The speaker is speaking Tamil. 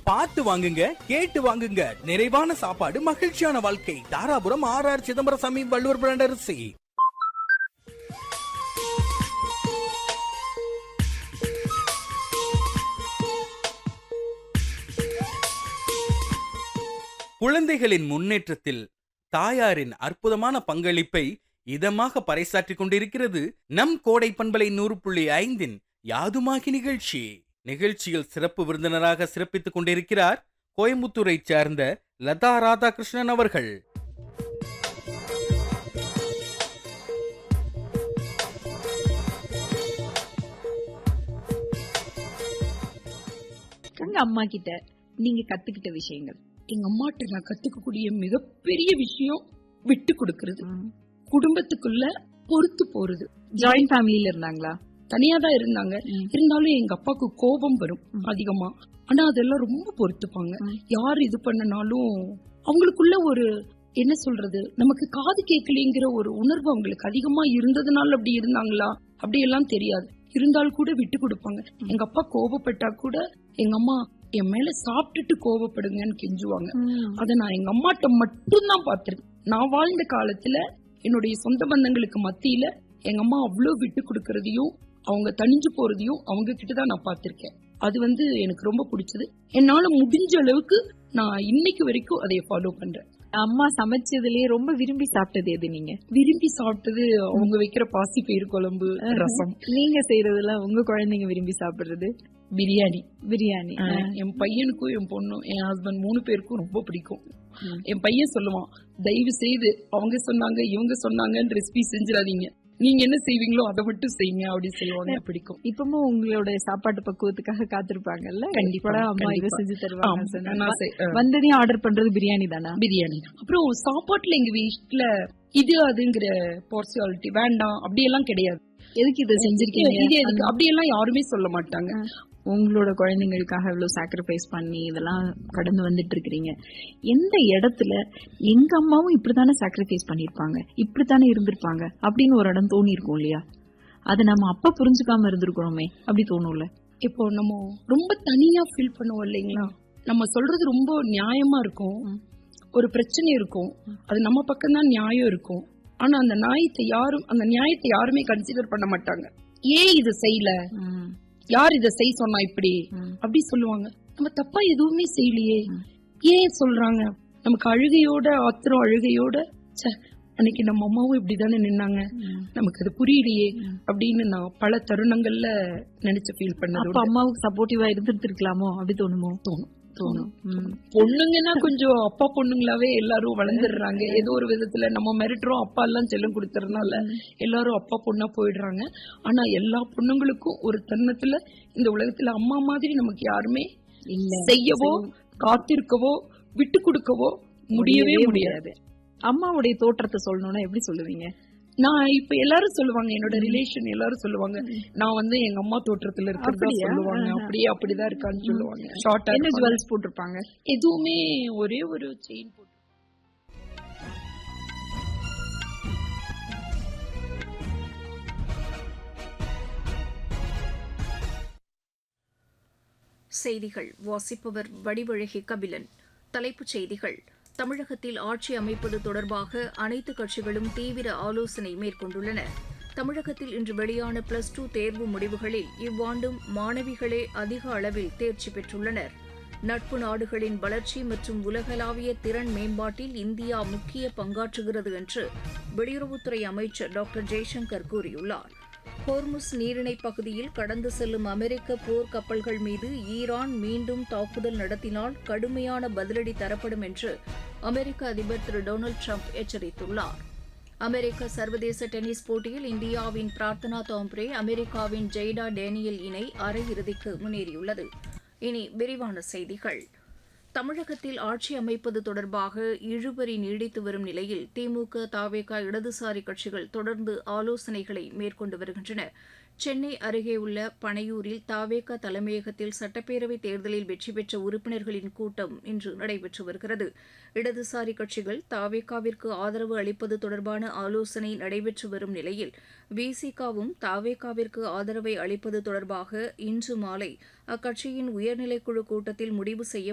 பார்த்து வாங்குங்க கேட்டு வாங்குங்க நிறைவான சாப்பாடு மகிழ்ச்சியான வாழ்க்கை Dharapuram R R Chidambarasamy Valluvar brand அரிசி குழந்தைகளின் முன்னேற்றத்தில் தாயாரின் அற்புதமான பங்களிப்பை இதமாக பறைசாற்றிக் கொண்டிருக்கிறது நம் கோடை பண்பலை நூறு புள்ளி ஐந்தின் யாதுமாகி நிகழ்ச்சி நிகழ்ச்சியில் சிறப்பு விருந்தினராக சிறப்பித்துக் கொண்டிருக்கிறார் கோயம்புத்தூரைச் சேர்ந்த லதா ராதாகிருஷ்ணன் அவர்கள் உங்க அம்மா கிட்ட நீங்க கத்துக்கிட்ட விஷயங்கள் எங்க அம்மாட்ட நான் கத்துக்கக்கூடிய மிகப்பெரிய விஷயம் விட்டு கொடுக்கறது குடும்பத்துக்குள்ள பொறுத்து போறது ஜாயிண்ட் ஃபேமிலில இருந்தாங்களா தனியா தான் இருந்தாங்க ம். இருந்தாலும் எங்க அப்பாவுக்கு கோபம் வரும் ம். அதிகமா ஆனா அதெல்லாம் ரொம்ப பொறுத்துப்பாங்க ம். யார் இது பண்ணனாலும் அவங்களுக்குள்ள ஒரு என்ன சொல்றது நமக்கு காது கேட்கலைங்கிற ஒரு உணர்வு அவங்களுக்கு அதிகமா இருந்ததுனால அப்படி இருந்தாங்களா அப்படி எல்லாம் தெரியாது இருந்தால் கூட விட்டு கொடுப்பாங்க எங்க அப்பா கோபப்பட்டா கூட எங்க அம்மா என் மேல சாப்பிட்டுட்டு கோபப்படுங்கன்னு கெஞ்சுவாங்க அத நான் எங்க அம்மாட்ட மட்டும்தான் பார்த்திருக்கேன் நான் வாழ்ந்த காலத்துல என்னுடைய சொந்த பந்தங்களுக்கு மத்தியில எங்க அம்மா அவ்வளவு விட்டு கொடுக்கறதையும் அவங்க தனிஞ்சு போறதையும் அவங்க கிட்ட தான் நான் பார்த்திருக்கேன் அது வந்து எனக்கு ரொம்ப பிடிச்சது என்னால முடிஞ்ச அளவுக்கு நான் இன்னைக்கு வரைக்கும் அதை ஃபாலோ பண்றேன் அம்மா சமைச்சதுலயே ரொம்ப விரும்பி சாப்பிட்டது எது நீங்க விரும்பி சாப்பிட்டது அவங்க வைக்கிற பாசி பயிர் குழம்பு ரசம் நீங்க செய்யறதுல உங்க குழந்தைங்க விரும்பி சாப்பிடுறது பிரியாணி பிரியாணி ஆஹ், என் பையனுக்கும் என் பொண்ணும் என் ஹஸ்பண்ட் மூணு பேருக்கும் ரொம்ப பிடிக்கும் ம். என் பையன் சொல்லுவான் தயவு செய்து அவங்க சொன்னாங்க இவங்க சொன்னாங்கன்னு ரெசிபி செஞ்சிடாதீங்க நீங்க என்ன செய்வீங்களோ அதை மட்டும் செய்யுங்க அப்படின்னு சொல்லுவாங்க பிடிக்கும் இப்பவும் உங்களோட சாப்பாட்டு பக்குவத்துக்காக காத்திருப்பாங்கல்ல கண்டிப்பா, எப்படா அம்மா இதை கண்டிப்பா. செஞ்சு ஆமா, தருவாங்க சொன்னாங்க. நான் செய்- ஆஹ், வந்ததையும் ஆர்டர் பண்றது பிரியாணி தானா பிரியாணி தான். அப்புறம் சாப்பாட்டுல எங்க வீட்டுல இது அதுங்கிற பார்சியாலிட்டி வேண்டாம் அப்படியெல்லாம் கிடையாது எதுக்கு இதை செஞ்சிருக்கீங்க இது எதுக்கு அப்படியெல்லாம் யாருமே சொல்ல மாட்டாங்க உங்களோட குழந்தைங்களுக்காக இவ்வளவு சாக்ரிஃபைஸ் பண்ணி இதெல்லாம் கடந்து வந்துட்டு இருக்கிறீங்க எந்த இடத்துல எங்க அம்மாவும் இப்படித்தானே சாக்ரிஃபைஸ் பண்ணிருப்பாங்க இப்படித்தானே இருந்திருப்பாங்க அப்படின்னு ஒரு இடம் தோணி இருக்கும் இல்லையா அதை நம்ம அப்ப புரிஞ்சுக்காம இருந்திருக்கிறோமே அப்படி தோணும்ல இப்போ நம்ம ரொம்ப தனியா ஃபீல் பண்ணுவோம் இல்லைங்களா நம்ம சொல்றது ரொம்ப நியாயமா இருக்கும் ம். ஒரு பிரச்சனை இருக்கும் அது நம்ம பக்கம் தான் நியாயம் இருக்கும் ஆனா அந்த நியாயத்தை யாரும் அந்த நியாயத்தை யாருமே கன்சிடர் பண்ண மாட்டாங்க ஏன் இதை செய்யல யார் இதை செய்ய சொன்னா இப்படி அப்படி சொல்லுவாங்க நம்ம தப்பா எதுவுமே செய்யலையே ம். ஏன் சொல்றாங்க நமக்கு அழுகையோட ஆத்திரம் அழுகையோட ச்சே அன்னைக்கு நம்ம அம்மாவும் இப்படிதானே நின்னாங்க நமக்கு அது புரியலையே ம். அப்படின்னு நான் பல தருணங்கள்ல நினைச்சு ஃபீல் பண்ணது அப்ப உண்டு. அம்மாவுக்கு சப்போர்ட்டிவா இருந்துட்டு இருக்கலாமோ அப்படி தோணுமோ தோணும் தோணும் ம். பொண்ணுங்கன்னா கொஞ்சம் அப்பா பொண்ணுங்களாவே எல்லாரும் வளர்ந்துடுறாங்க ஏதோ ஒரு விதத்துல நம்ம மிரட்டுறோம் அப்பா எல்லாம் செல்லம் கொடுக்கறதுனால எல்லாரும் அப்பா பொண்ணா போயிடுறாங்க ஆனா எல்லா பொண்ணுங்களுக்கும் ஒரு தருணத்துல இந்த உலகத்துல அம்மா மாதிரி நமக்கு யாருமே இல்ல செய்யவோ காத்திருக்கவோ விட்டு கொடுக்கவோ முடியவே முடியாது அம்மாவுடைய தோற்றத்தை சொல்லணும்னா எப்படி சொல்லுவீங்க நான் இப்ப எல்லாரும் சொல்லுவாங்க என்னோட ரிலேஷன் எல்லாரும் சொல்லுவாங்க நான் வந்து எங்க அம்மா தோற்றத்துல இருக்கிறதா அப்படியா? சொல்லுவாங்க ஆஹா. அப்படியே அப்படிதான் இருக்கான்னு சொல்லுவாங்க ஷார்ட்டா என்ன ஜுவல்ஸ் போட்டிருப்பாங்க எதுவுமே ஒரே ஒரு செயின் போட்டு செய்திகள் வாசிப்பவர் வடிவழகி கபிலன் தலைப்புச் செய்திகள் தமிழகத்தில் ஆட்சி அமைப்பது தொடர்பாக அனைத்து கட்சிகளும் தீவிர ஆலோசனை மேற்கொண்டுள்ளன தமிழகத்தில் இன்று வெளியான பிளஸ் டூ தேர்வு முடிவுகளில் இவ்வாண்டும் மாணவிகளே அதிக அளவில் தேர்ச்சி பெற்றுள்ளனர் நட்பு நாடுகளின் வளர்ச்சி மற்றும் உலகளாவிய திறன் மேம்பாட்டில் இந்தியா முக்கிய பங்காற்றுகிறது என்று வெளியுறவுத்துறை அமைச்சர் டாக்டர் ஜெய்சங்கர் கூறியுள்ளார் ஹோர்முஸ் நீரிணைப் பகுதியில் கடந்து செல்லும் அமெரிக்க போர் கப்பல்கள் மீது ஈரான் மீண்டும் தாக்குதல் நடத்தினால் கடுமையான பதிலடி தரப்படும் என்று அமெரிக்க அதிபர் திரு டொனால்டு ட்ரம்ப் எச்சரித்துள்ளார் அமெரிக்க சர்வதேச டென்னிஸ் போட்டியில் இந்தியாவின் பிரார்த்தனா தாம்ப்ரே அமெரிக்காவின் ஜெய்டா டேனியல் இணை அரையிறுதிக்கு முன்னேறியுள்ளது இனி விரிவான செய்திகள் தமிழகத்தில் ஆட்சி அமைப்பது தொடர்பாக இழுபறி நீடித்து வரும் நிலையில் திமுக தாவேக இடதுசாரி கட்சிகள் தொடர்ந்து ஆலோசனைகளை மேற்கொண்டு வருகின்றன சென்னை அருகே உள்ள பனையூரில் தாவேக தலைமையகத்தில் சட்டப்பேரவைத் தேர்தலில் வெற்றி பெற்ற உறுப்பினர்களின் கூட்டம் இன்று நடைபெற்று வருகிறது இடதுசாரி கட்சிகள் தாவேகாவிற்கு ஆதரவு அளிப்பது தொடர்பான ஆலோசனை நடைபெற்று வரும் நிலையில் விசிகாவும் தாவேகாவிற்கு ஆதரவை அளிப்பது தொடர்பாக இன்று மாலை அக்கட்சியின் உயர்நிலைக்குழு கூட்டத்தில் முடிவு செய்ய